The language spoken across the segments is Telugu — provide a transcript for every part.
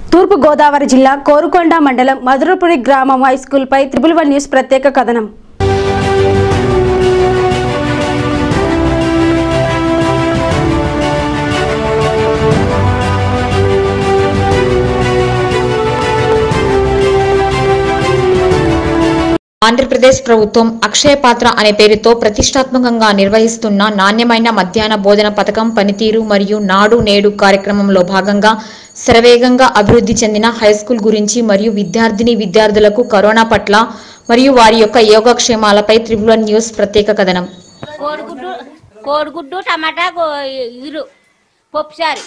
తూర్పు గోదావరి జిల్లా కోరుకొండ మండలం మధురపురి గ్రామం హై స్కూల్పై త్రిబుల్ వన్ న్యూస్ ప్రత్యేక కథనం ఆంధ్రప్రదేశ్ ప్రభుత్వం అక్షయ పాత్ర అనే పేరుతో ప్రతిష్టాత్మకంగా నిర్వహిస్తున్న నాణ్యమైన మధ్యాహ్న భోజన పథకం పనితీరు మరియు నాడు నేడు కార్యక్రమంలో భాగంగా శరవేగంగా అభివృద్ధి చెందిన హైస్కూల్ గురించి మరియు విద్యార్థిని విద్యార్థులకు కరోనా పట్ల మరియు వారి యొక్క యోగక్షేమాలపై త్రిబుల్ న్యూస్ ప్రత్యేక కథనం కోడిగుడ్డు కోడిగుడ్డు టమాటా గో- ఇగురు పప్పుసారి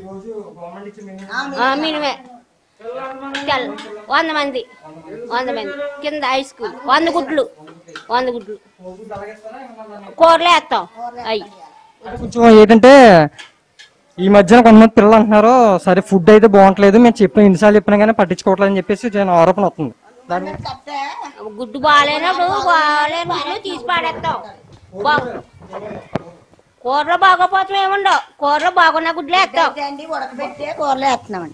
ఆ, మినిమే తెల్ల వంద మంది వంద మంది కింద హై స్కూల్ వంద గుడ్లు వంద గుడ్లు కూరలు వేస్తాం అయ్యి కొంచెం ఏంటంటే ఈ మధ్యన కొంతమంది పిల్లలు అంటున్నారు సరే ఫుడ్ అయితే బాగుంటలేదు మేము చెప్పిన ఎన్నిసార్లు చెప్పినా కానీ పట్టించుకోవట్లేదు అని చెప్పేసి నేను ఆరోపణ వస్తుంది దాని గుడ్డు బాగాలేనప్పుడు బాగాలేని గుడ్లు తీసి పాడేస్తాం బాగు కూరలో బాగోపోతాం ఏముండవు కూరలో బాగున్న గుడ్లు వేస్తాం అండి ఉడకబెట్టే కూరలు వేస్తున్నామండి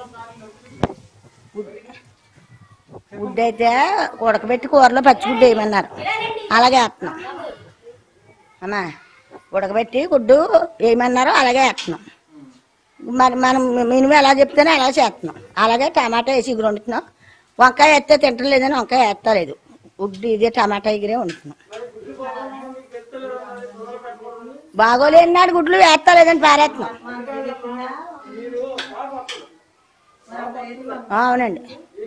గుడ్డు అయితే ఉడకబెట్టి కూరలో పచ్చిగుడ్డు వేయమన్నారు అలాగే వేస్తున్నాం అమ్మా ఉడకబెట్టి గుడ్డు వేయమన్నారు అలాగే వేస్తున్నాం మరి మనం మినిమం ఎలా చెప్తేనే అలా చేస్తున్నాం అలాగే టమాటా వేసి ఇగురు వండుతున్నాం వంకాయ వేస్తే తింటలేదని వంకాయ వేస్తలేదు గుడ్డు ఇదే టమాటా ఎగిరే వండుతున్నాం బాగోలేని నాడు గుడ్లు వేస్తలేదని పారేస్తున్నాం ఆ, అవునండి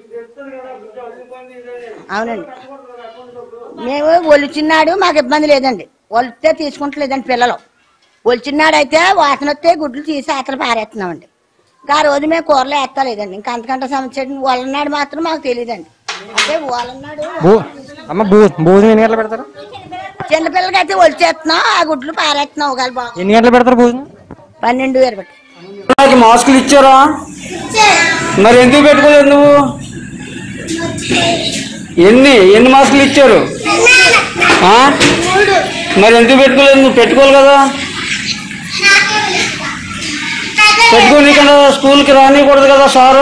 అవునండి మేము ఒలిచిన్నాడు మాకు ఇబ్బంది లేదండి ఒలిస్తే తీసుకుంటలేదండి పిల్లలు ఒలిచిన్నాడు అయితే వాసన వస్తే గుడ్లు తీసి అతను పారేస్తున్నామండి ఇంకా ఆ రోజు మేము కూరలు వేస్తలేదండి ఇంకా అంతకంటే సమస్య వాళ్ళన్నాడు మాత్రం మాకు తెలియదండి అంటే వాళ్ళన్నాడు భో అమ్మ భో భోజనం ఎన్ని గంటలు పెడతారు చిన్నపిల్లలకి అయితే ఒలిచేస్తున్నాం ఆ గుడ్లు పారేస్తున్నాం ఒకవేళ బాగు ఎన్ని గంటలు పెడతారు భోజనం పన్నెండు వేరు బట్టి నాకు మాస్కులు ఇచ్చారా మరి ఎందుకు పెట్టుకోలేదు నువ్వు ఎన్ని ఎన్ని మాస్కులు ఇచ్చారు ఆ? మరి ఎందుకు పెట్టుకోలేదు నువ్వు పెట్టుకోవాలి కదా పెట్టుకోని కదా స్కూల్కి రానికూడదు కదా సారు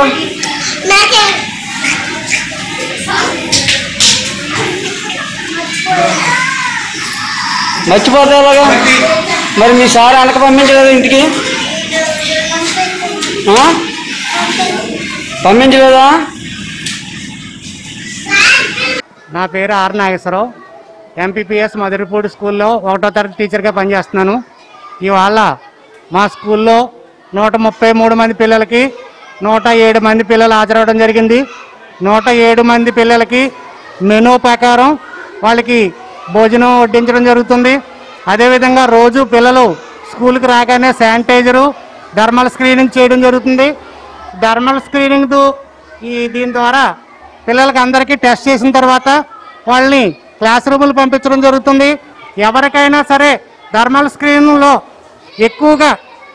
మర్చిపోతే ఎలాగా మరి మీ సార్ వెనక పంపించలేదు ఇంటికి ఆ? పంపించలేదా నా పేరు ఆర్ నాగేశ్వరరావు ఎంపీపీఎస్ మధురపూడి స్కూల్లో ఒకటో తరగతి టీచర్గా పనిచేస్తున్నాను ఇవాళ మా స్కూల్లో నూట ముప్పై మూడు మంది పిల్లలకి నూట ఏడు మంది పిల్లలు హాజరవడం జరిగింది నూట ఏడు మంది పిల్లలకి మెనూ ప్రకారం వాళ్ళకి భోజనం వడ్డించడం జరుగుతుంది అదేవిధంగా రోజు పిల్లలు స్కూల్కి రాగానే శానిటైజరు థర్మల్ స్క్రీనింగ్ చేయడం జరుగుతుంది థర్మల్ స్క్రీనింగ్ ఈ దీని ద్వారా పిల్లలకి అందరికీ టెస్ట్ చేసిన తర్వాత వాళ్ళని క్లాస్ రూములు పంపించడం జరుగుతుంది ఎవరికైనా సరే థర్మల్ స్క్రీన్లో ఎక్కువగా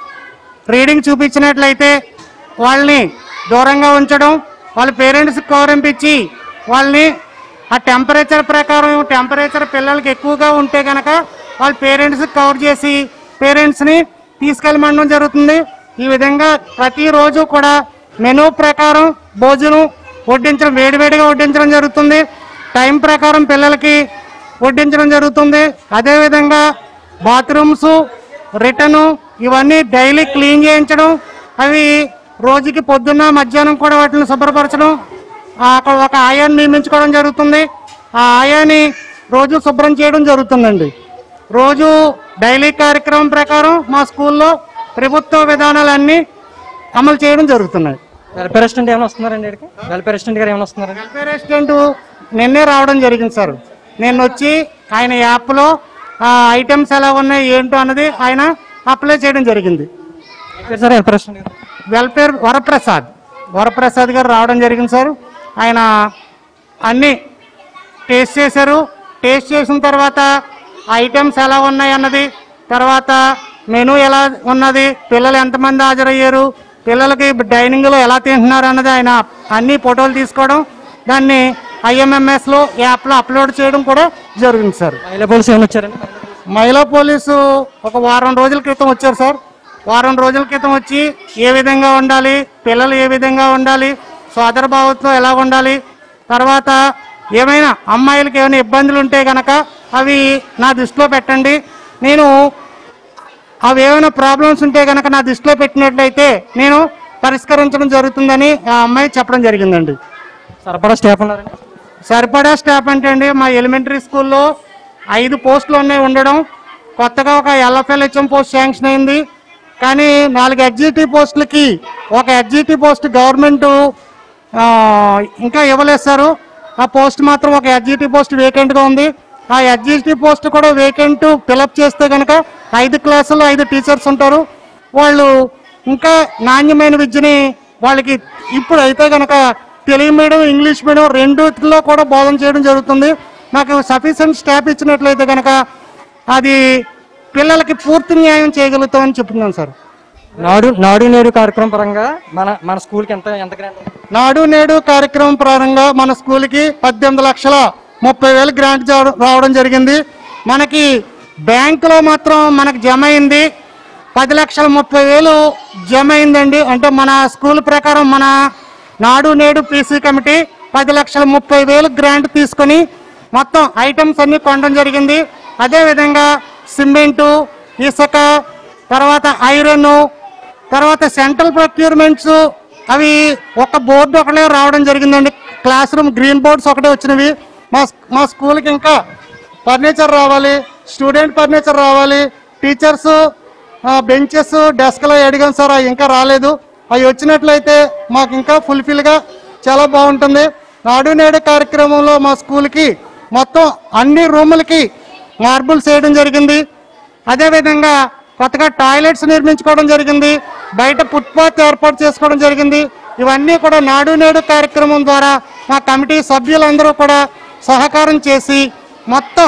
రీడింగ్ చూపించినట్లయితే వాళ్ళని దూరంగా ఉంచడం వాళ్ళ పేరెంట్స్కి కౌరింపించి వాళ్ళని ఆ టెంపరేచర్ ప్రకారం టెంపరేచర్ పిల్లలకి ఎక్కువగా ఉంటే కనుక వాళ్ళ పేరెంట్స్కి కవర్ చేసి పేరెంట్స్ని తీసుకెళ్ళమనడం జరుగుతుంది ఈ విధంగా ప్రతిరోజు కూడా మెనూ ప్రకారం భోజనం వడ్డించడం వేడివేడిగా వడ్డించడం జరుగుతుంది టైం ప్రకారం పిల్లలకి వడ్డించడం జరుగుతుంది అదేవిధంగా బాత్రూమ్స్ రిటర్ను ఇవన్నీ డైలీ క్లీన్ చేయించడం అవి రోజుకి పొద్దున్న మధ్యాహ్నం కూడా వాటిని శుభ్రపరచడం ఆ, అక్కడ ఒక ఆయాన్ని నియమించుకోవడం జరుగుతుంది ఆ ఆయాని రోజు శుభ్రం చేయడం జరుగుతుందండి రోజు డైలీ కార్యక్రమం ప్రకారం మా స్కూల్లో ప్రభుత్వ విధానాలన్నీ అమలు చేయడం జరుగుతున్నాయి వెల్ఫేర్ అసిస్టెంట్ ఏమైనా వస్తున్నారండి ఇక్కడికి వెల్ఫేర్ అసిస్టెంట్ గారు ఏమైనా వస్తున్నారా వెల్ఫేర్ అసిస్టెంట్ నిన్నే రావడం జరిగింది సార్ నేను వచ్చి ఆయన యాప్లో ఆ ఐటమ్స్ ఎలా ఉన్నాయి ఏంటో అన్నది ఆయన అప్లై చేయడం జరిగింది పేరు సార్ వెల్ఫేర్ అసిస్టెంట్ గారు వెల్ఫేర్ వరప్రసాద్ వరప్రసాద్ గారు రావడం జరిగింది సార్ ఆయన అన్నీ టేస్ట్ చేశారు టేస్ట్ చేసిన తర్వాత ఐటమ్స్ ఎలా ఉన్నాయి అన్నది తర్వాత మెనూ ఎలా ఉన్నది పిల్లలు ఎంతమంది హాజరయ్యారు పిల్లలకి డైనింగ్లో ఎలా తింటున్నారు అన్నది ఆయన అన్ని ఫోటోలు తీసుకోవడం దాన్ని ఐఎంఎంఎస్లో యాప్లో అప్లోడ్ చేయడం కూడా జరిగింది సార్ మహిళా పోలీసు ఏమైనా వచ్చారండి మహిళా పోలీసు ఒక వారం రోజుల క్రితం వచ్చారు సార్ వారం రోజుల క్రితం వచ్చి ఏ విధంగా ఉండాలి పిల్లలు ఏ విధంగా ఉండాలి సోదర భావంతో ఎలా ఉండాలి తర్వాత ఏమైనా అమ్మాయిలకి ఏమైనా ఇబ్బందులు ఉంటే గనక అవి నా దృష్టిలో పెట్టండి నేను అవి ఏమైనా ప్రాబ్లమ్స్ ఉంటే కనుక నా దృష్టిలో పెట్టినట్లయితే నేను పరిష్కరించడం జరుగుతుందని ఆ అమ్మాయి చెప్పడం జరిగిందండి సరఫరా స్టాఫ్ ఉన్నారండి సరిపడా స్టాఫ్ అంటే అండి మా ఎలిమెంటరీ స్కూల్లో ఐదు పోస్టులు ఉన్నాయి ఉండడం కొత్తగా ఒక ఎల్ఎఫ్ఎల్హెచ్ఎం పోస్ట్ శాంక్షన్ అయింది కానీ నాలుగు ఎగ్జిక్యూటివ్ పోస్టులకి ఒక ఎగ్జిక్యూటివ్ పోస్ట్ గవర్నమెంట్ ఆ, ఇంకా ఇవ్వలేదు సార్ ఆ పోస్ట్ మాత్రం ఒక ఎగ్జిక్యూటివ్ పోస్ట్ వేకెంట్గా ఉంది ఆ ఎగ్జిక్యూటివ్ పోస్ట్ కూడా వేకెంట్ ఫిలప్ చేస్తే కనుక ఐదు క్లాసుల్లో ఐదు టీచర్స్ ఉంటారు వాళ్ళు ఇంకా నాణ్యమైన విద్యని వాళ్ళకి ఇప్పుడు అయితే కనుక తెలుగు మీడియం ఇంగ్లీష్ మీడియం రెండిట్లో కూడా బోధన చేయడం జరుగుతుంది నాకు సఫిషియెంట్ స్టాఫ్ ఇచ్చినట్లయితే కనుక అది పిల్లలకి పూర్తి న్యాయం చేయగలుగుతామని చెప్తున్నాను సార్ నాడు నాడు నేడు కార్యక్రమం పరంగా మన మన స్కూల్కి ఎంత ఎంత గ్రాంట్ నాడు నేడు కార్యక్రమం ప్రారంభంగా మన స్కూల్కి పద్దెనిమిది లక్షల ముప్పై వేలు గ్రాంట్ జా- రావడం జరిగింది మనకి బ్యాంకులో మాత్రం మనకు జమ అయింది పది లక్షల ముప్పై వేలు జమ అయిందండి అంటే మన స్కూల్ ప్రకారం మన నాడు నేడు పీసీ కమిటీ పది లక్షల ముప్పై వేలు గ్రాంట్ తీసుకొని మొత్తం ఐటమ్స్ అన్ని కొనడం జరిగింది అదేవిధంగా సిమెంటు ఇసుక తర్వాత ఐరన్ తర్వాత సెంట్రల్ ప్రొక్యూర్మెంట్స్ అవి ఒక బోర్డు ఒకటే రావడం జరిగిందండి క్లాస్ రూమ్ గ్రీన్ బోర్డ్స్ ఒకటే వచ్చినవి మా మా స్కూల్కి ఇంకా ఫర్నిచర్ రావాలి స్టూడెంట్ ఫర్నిచర్ రావాలి టీచర్స్ బెంచెస్ డెస్క్లు అడిగాం సార్ అవి ఇంకా రాలేదు అవి వచ్చినట్లయితే మాకు ఇంకా ఫుల్ఫిల్గా చాలా బాగుంటుంది నాడు నేడు కార్యక్రమంలో మా స్కూల్కి మొత్తం అన్ని రూములకి మార్బుల్స్ వేయడం జరిగింది అదేవిధంగా కొత్తగా టాయిలెట్స్ నిర్మించుకోవడం జరిగింది బయట ఫుట్పాత్ ఏర్పాటు చేసుకోవడం జరిగింది ఇవన్నీ కూడా నాడు నేడు కార్యక్రమం ద్వారా మా కమిటీ సభ్యులందరూ కూడా సహకారం చేసి మొత్తం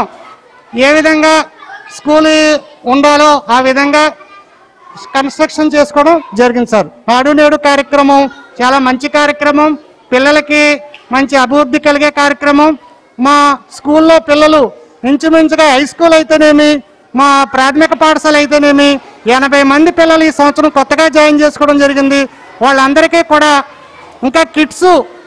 ఏ విధంగా స్కూల్ ఉండాలో ఆ విధంగా కన్స్ట్రక్షన్ చేసుకోవడం జరిగింది సార్ నాడు నేడు కార్యక్రమం చాలా మంచి కార్యక్రమం పిల్లలకి మంచి అభివృద్ధి కలిగే కార్యక్రమం మా స్కూల్లో పిల్లలు ఇంచుమించుగా హై స్కూల్ అయితేనేమి మా ప్రాథమిక పాఠశాల అయితేనేమి ఎనభై మంది పిల్లలు ఈ సంవత్సరం కొత్తగా జాయిన్ చేసుకోవడం జరిగింది వాళ్ళందరికీ కూడా ఇంకా కిట్స్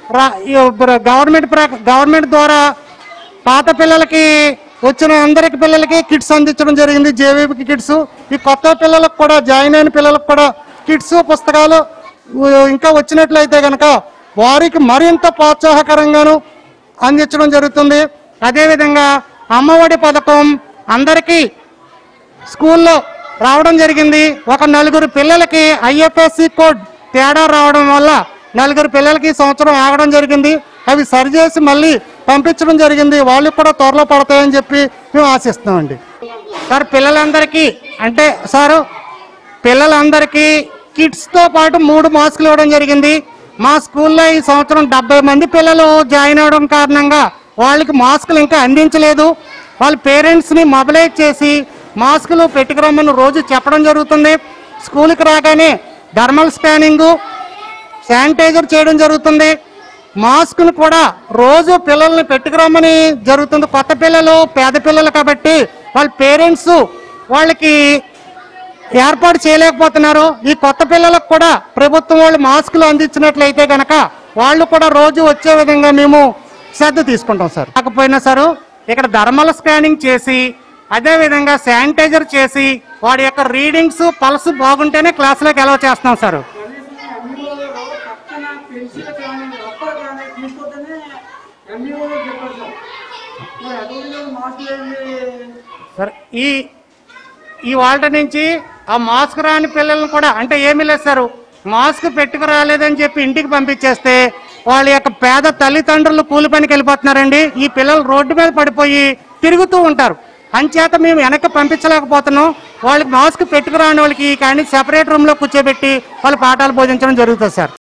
గవర్నమెంట్ ప్ర- గవర్నమెంట్ ద్వారా పాత పిల్లలకి వచ్చిన అందరికి పిల్లలకి కిట్స్ అందించడం జరిగింది జేవీబీకి కిట్స్ ఈ కొత్త పిల్లలకు కూడా జాయిన్ అయిన పిల్లలకు కూడా కిట్స్ పుస్తకాలు ఉ, ఇంకా వచ్చినట్లయితే కనుక వారికి మరింత ప్రోత్సాహకరంగాను అందించడం జరుగుతుంది అదేవిధంగా అమ్మఒడి పథకం అందరికీ స్కూల్లో రావడం జరిగింది ఒక నలుగురు పిల్లలకి ఐఎఫ్ఎస్సి కోడ్ తేడా రావడం వల్ల నలుగురు పిల్లలకి ఈ సంవత్సరం ఆగడం జరిగింది అవి సరిచేసి మళ్ళీ పంపించడం జరిగింది వాళ్ళు కూడా త్వరలో పడతాయని చెప్పి మేము ఆశిస్తున్నామండి సార్ పిల్లలందరికీ అంటే సారు పిల్లలందరికీ కిడ్స్తో పాటు మూడు మాస్కులు ఇవ్వడం జరిగింది మా స్కూల్లో ఈ సంవత్సరం డెబ్బై మంది పిల్లలు జాయిన్ అవడం కారణంగా వాళ్ళకి మాస్కులు ఇంకా అందించలేదు వాళ్ళ పేరెంట్స్ని మొబిలైజ్ చేసి మాస్కులు పెట్టుకురమ్మని రోజు చెప్పడం జరుగుతుంది స్కూల్కి రాగానే థర్మల్ స్కానింగు శానిటైజర్ చేయడం జరుగుతుంది మాస్క్ను కూడా రోజు పిల్లల్ని పెట్టుకురమ్మని జరుగుతుంది కొత్త పిల్లలు పేద పిల్లలు కాబట్టి వాళ్ళ పేరెంట్స్ వాళ్ళకి ఏర్పాటు చేయలేకపోతున్నారు ఈ కొత్త పిల్లలకు కూడా ప్రభుత్వం వాళ్ళు మాస్కులు అందించినట్లయితే గనక వాళ్ళు కూడా రోజు వచ్చే విధంగా మేము శ్రద్ధ తీసుకుంటాం సార్ కాకపోయినా సార్ ఇక్కడ థర్మల్ స్కానింగ్ చేసి అదే విధంగా శానిటైజర్ చేసి వాడి యొక్క రీడింగ్స్ పల్స్ బాగుంటేనే క్లాసులోకి అలౌ చేస్తున్నాం సార్ సార్ ఈ ఈ వాళ్ళ నుంచి ఆ మాస్క్ రాని పిల్లల్ని కూడా అంటే ఏమీ లేదు సార్ మాస్క్ పెట్టుకు రాలేదని చెప్పి ఇంటికి పంపించేస్తే వాళ్ళ యొక్క పేద తల్లిదండ్రులు కూలి పనికి వెళ్ళిపోతున్నారండి ఈ పిల్లలు రోడ్డు మీద పడిపోయి తిరుగుతూ ఉంటారు అంచేత మేము వెనక్కి పంపించలేకపోతున్నాం వాళ్ళకి మాస్క్ పెట్టుకురాని వాళ్ళకి కానీ సెపరేట్ రూమ్లో కూర్చోబెట్టి వాళ్ళ పాఠాలు బోధించడం జరుగుతుంది సార్